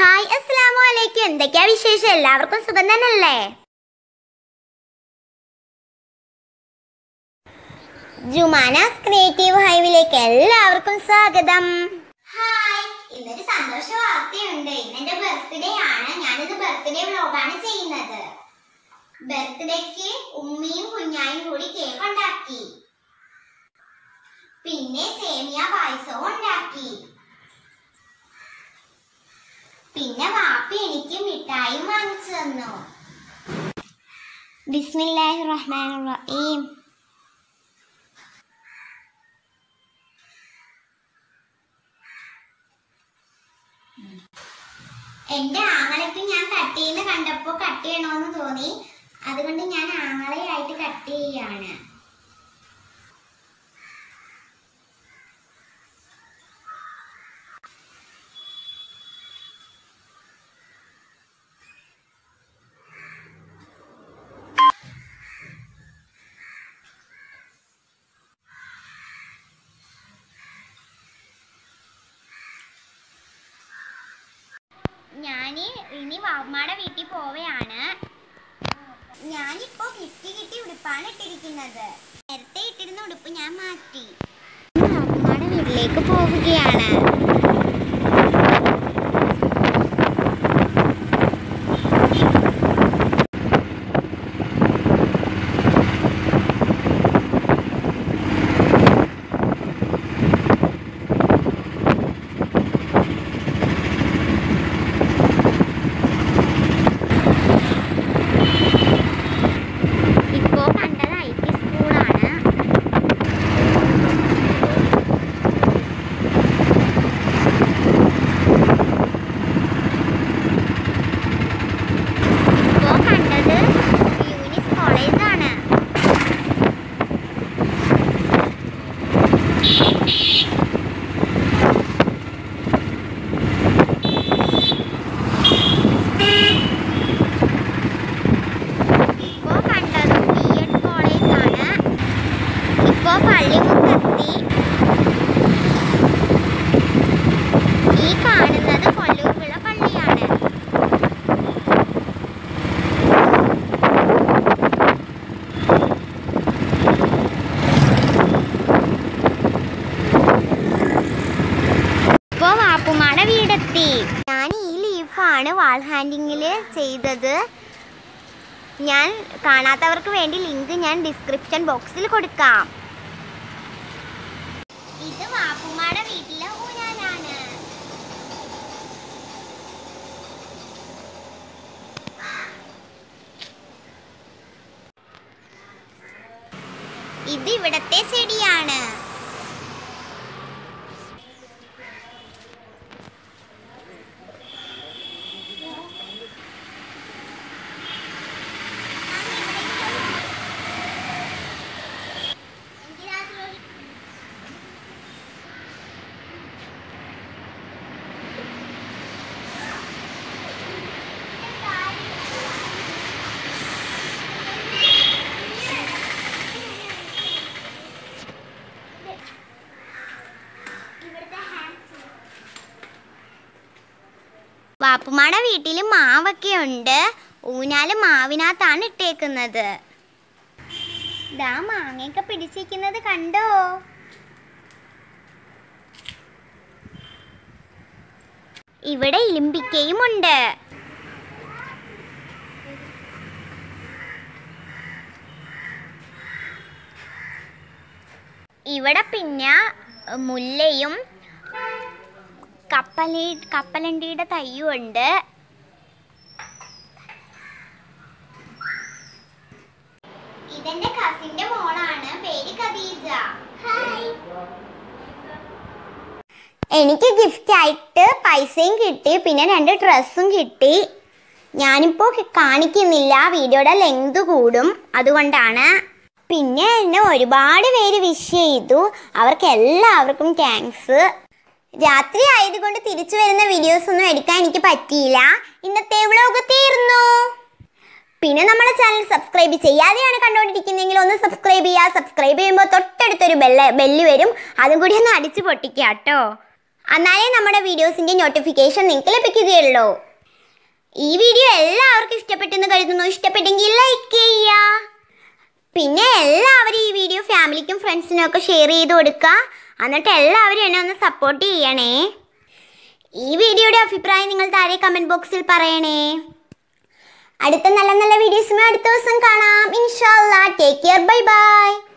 hi അസ്സലാമു അലൈക്കും എന്തൊക്കെയാ വിശേഷം എല്ലാവർക്കും സുഖം തന്നെയല്ലേ ജുമാനാസ് ക്രിയേറ്റീവ് ഹൈവിലേക്ക് എല്ലാവർക്കും സ്വാഗതം ഹായ് ഇന്നൊരു സന്തോഷ വാർത്തയുണ്ട് ഇന്ന് എന്റെ ബർത്ത്ഡേ ആണ് ഞാനിത് ബർത്ത്ഡേ വ്ലോഗാണ് ചെയ്യുന്നത് ബർത്ത്ഡേക്ക് ഉമ്മയും കുഞ്ഞായും കൂടി കേക്ക് ഉണ്ടാക്കി പിന്നെ സേമിയ പായസവും ഉണ്ടാക്കി പിന്നെ വാപ്പി എനിക്ക് മിഠായും വാങ്ങിച്ചു തന്നു ബിസ്മില്ലാഹിർ റഹ്മാനിർ റഹീം എന്റെ ആങ്ങളയ്ക്ക് ഞാൻ കട്ട് ചെയ്യുന്ന കണ്ടപ്പോ കട്ട് ചെയ്യണോന്ന് തോന്നി അതുകൊണ്ട് ഞാൻ ആങ്ങളയായിട്ട് കട്ട് ചെയ്യാണ് ഞാൻ ഇനി വാമ്മയുടെ വീട്ടിൽ പോവുകയാണ് ഞാനിപ്പോ ഗിഫ്റ്റ് കിട്ടി ഉടുപ്പാണ് ഇട്ടിരിക്കുന്നത് നേരത്തെ ഇട്ടിരുന്ന ഉടുപ്പ് ഞാൻ മാറ്റി വാമ്മയുടെ വീട്ടിലേക്ക് പോവുകയാണ് ഇപ്പോ കണ്ടത് ഐ ടി സ്കൂളാണ് ഇപ്പോ കണ്ടത് യൂനിസ് കോളേജാണ് ഇപ്പോ കണ്ടത് ബി എഡ് കോളേജാണ് ഇപ്പോ പള്ളിമുക്കെത്തി ഈ കാണുന്നത് കൊല്ലൂർവിള പള്ളിയാണ് ഇപ്പോ വാപ്പുമാടെ വീടെത്തി ഞാൻ ഈ ലീഫാണ് വാൾ ഹാൻഡിങ്ങിൽ ചെയ്തത് ഞാൻ കാണാത്തവർക്ക് വേണ്ടി ലിങ്ക് ഞാൻ ഡിസ്ക്രിപ്ഷൻ ബോക്സിൽ കൊടുക്കാം ഇത് വാപ്പുമാടെ വീട്ടിലെ ഊരാനാണ് ഇത് ഇവിടത്തെ ചെടിയാണ് വാപ്പുമാടെ വീട്ടിൽ മാവൊക്കെ ഉണ്ട് ഊഞ്ഞാല് മാവിനകത്താണ് ഇട്ടേക്കുന്നത് ദാ മാങ്ങയൊക്കെ പിടിച്ചിരിക്കുന്നത് കണ്ടോ ഇവിടെ ഇലിമ്പിക്കയും ഉണ്ട് ഇവിടെ പിന്നെ മുല്ലയും കപ്പലി കപ്പലണ്ടിയുടെ തയ്യും ഉണ്ട് ഇതെന്റെ കസിന്റെ മോളാണ് പേര് ഖദീജ ഹായ് എനിക്ക് ഗിഫ്റ്റ് ആയിട്ട് പൈസയും കിട്ടി പിന്നെ രണ്ട് ഡ്രസ്സും കിട്ടി ഞാനിപ്പോൾ കാണിക്കുന്നില്ല വീഡിയോയുടെ ലെങ്ത് കൂടും അതുകൊണ്ടാണ് പിന്നെ എന്നെ ഒരുപാട് പേര് വിഷ് ചെയ്തു അവർക്ക് എല്ലാവർക്കും താങ്ക്സ് രാത്രി ആയതുകൊണ്ട് തിരിച്ചു വരുന്ന വീഡിയോസ് ഒന്നും എടുക്കാൻ എനിക്ക് പറ്റിയില്ല ഇന്നത്തെ വ്ലോഗ് തീർന്നു പിന്നെ നമ്മുടെ ചാനൽ സബ്സ്ക്രൈബ് ചെയ്യാതെയാണ് കണ്ടുകൊണ്ടിരിക്കുന്നതെങ്കിൽ ഒന്ന് സബ്സ്ക്രൈബ് ചെയ്യുക സബ്സ്ക്രൈബ് ചെയ്യുമ്പോൾ തൊട്ടടുത്തൊരു ബെല്ല് ബെല്ല് വരും അതും കൂടി ഒന്ന് അടിച്ചു പൊട്ടിക്കുക കേട്ടോ എന്നാലേ നമ്മുടെ വീഡിയോസിൻ്റെ നോട്ടിഫിക്കേഷൻ നിങ്ങൾക്ക് ലഭിക്കുകയുള്ളൂ ഈ വീഡിയോ എല്ലാവർക്കും ഇഷ്ടപ്പെട്ടെന്ന് കരുതുന്നു ഇഷ്ടപ്പെട്ടെങ്കിൽ ലൈക്ക് ചെയ്യുക പിന്നെ എല്ലാവരും ഈ വീഡിയോ ഫാമിലിക്കും ഫ്രണ്ട്സിനും ഒക്കെ ഷെയർ ചെയ്ത് കൊടുക്കുക എന്നിട്ട് എല്ലാവരും എന്നെ ഒന്ന് സപ്പോർട്ട് ചെയ്യണേ ഈ വീഡിയോയുടെ അഭിപ്രായം നിങ്ങൾ താഴെ കമൻറ്റ് ബോക്സിൽ പറയണേ അടുത്ത നല്ല നല്ല വീഡിയോസുമായി അടുത്ത ദിവസം കാണാം ഇൻഷാല്ലാ ടേക്ക് കെയർ ബൈ ബൈ